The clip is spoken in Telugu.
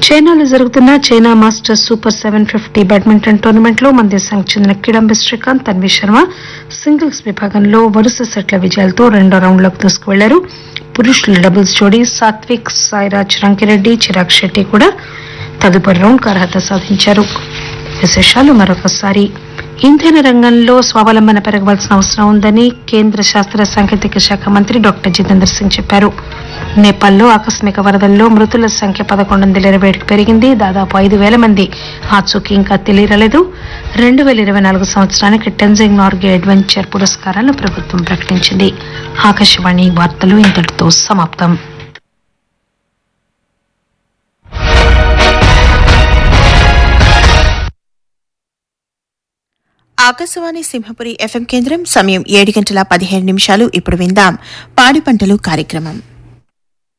చైనాలో జరుగుతున్న China masters super seven fifty badminton tournament లో మన దేశానికి చెందిన కిడంబి శ్రీకాంత్ తన్వి శర్మ సింగిల్స్ విభాగంలో వరుస సెట్ల విజయాలతో రెండో రౌండ్లోకి దూసుకువెళ్లారు పురుషుల డబుల్స్ జోడీ సాత్విక్ సాయిరాజ్ రంకిరెడ్డి చిరాగ్ శెట్టి కూడా తదుపరి రౌండ్ అర్హత సాధించారు విశేషాలు మరొకసారి ఇంధన రంగంలో స్వావలంబన పెరగవలసిన అవసరం ఉందని కేంద్ర శాస్త్ర సాంకేతిక శాఖ మంత్రి డాక్టర్ జితేంద్ర సింగ్ చెప్పారు నేపాల్లో ఆకస్మిక వరదల్లో మృతుల సంఖ్య పదకొండు వందల ఇరవై ఏడుకు పెరిగింది దాదాపు ఐదు వేల మంది ఆచూకీ ఇంకా తెలియరాలేదు రెండు వేల ఇరవై నాలుగు సంవత్సరానికి టెన్జింగ్ నార్గే అడ్వెంచర్ పురస్కారాలను ప్రభుత్వం ప్రకటించింది ఆకాశవాణి వార్తలు ఇంతటితో సమాప్తం ఆకాశవాణి సింహపురి ఎఫ్ఎం కేంద్రం సమయం ఏడు గంటల పదిహేను నిమిషాలు ఇప్పుడు విందాం పాడి పంటలు కార్యక్రమం